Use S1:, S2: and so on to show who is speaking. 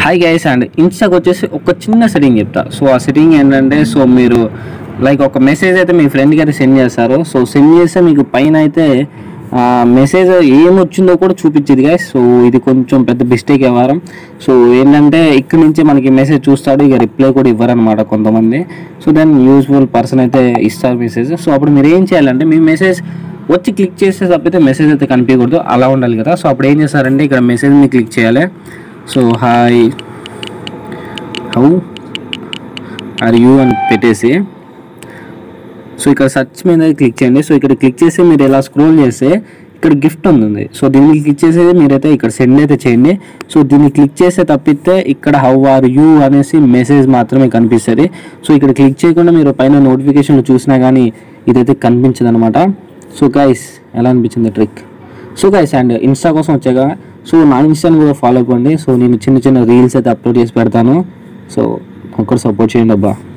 S1: hi guys and ఇన్స్టాకి వచ్చేసి ఒక చిన్న సెట్టింగ్ చెప్తా సో ఆ సెట్టింగ్ ఏంటంటే సో మీరు లైక్ ఒక మెసేజ్ అయితే మీ ఫ్రెండ్కి అయితే సెండ్ చేస్తారు సో సెండ్ చేస్తే మీకు పైన అయితే మెసేజ్ ఏం వచ్చిందో కూడా చూపించేది గైస్ సో ఇది కొంచెం పెద్ద మిస్టేక్ వ్యవహారం సో ఏంటంటే ఇక్కడ నుంచి మనకి మెసేజ్ చూస్తాడు ఇక రిప్లై కూడా ఇవ్వరనమాట కొంతమంది సో దెన్ యూస్ఫుల్ పర్సన్ అయితే ఇస్తారు మెసేజ్ సో అప్పుడు మీరు ఏం చేయాలంటే మీ మెసేజ్ వచ్చి క్లిక్ చేస్తే తప్పితే మెసేజ్ అయితే కనిపించకూడదు అలా ఉండాలి కదా సో అప్పుడు ఏం చేస్తారంటే ఇక్కడ మెసేజ్ మీ క్లిక్ చేయాలి so hi how are you అని పెట్టేసి సో ఇక్కడ సెర్చ్ మీద క్లిక్ చేయండి సో ఇక్కడ క్లిక్ చేసి మీరు ఇలా స్క్రోల్ చేస్తే ఇక్కడ గిఫ్ట్ ఉంది సో దీన్ని క్లిక్ చేసేది మీరైతే ఇక్కడ సెండ్ అయితే చేయండి సో దీన్ని క్లిక్ చేస్తే తప్పితే ఇక్కడ హౌ ఆర్ యూ అనేసి మెసేజ్ మాత్రమే కనిపిస్తుంది సో ఇక్కడ క్లిక్ చేయకుండా మీరు పైన నోటిఫికేషన్లు చూసినా కానీ ఇదైతే కనిపించదు అనమాట సో గైస్ ఎలా అనిపించింది trick so guys and Insta కోసం వచ్చాక సో నా ఇన్స్టాని కూడా ఫాలో అవ్వండి సో నేను చిన్న చిన్న రీల్స్ అయితే అప్లోడ్ చేసి పెడతాను సో ఒక్కరు సపోర్ట్ చేయండి అబ్బా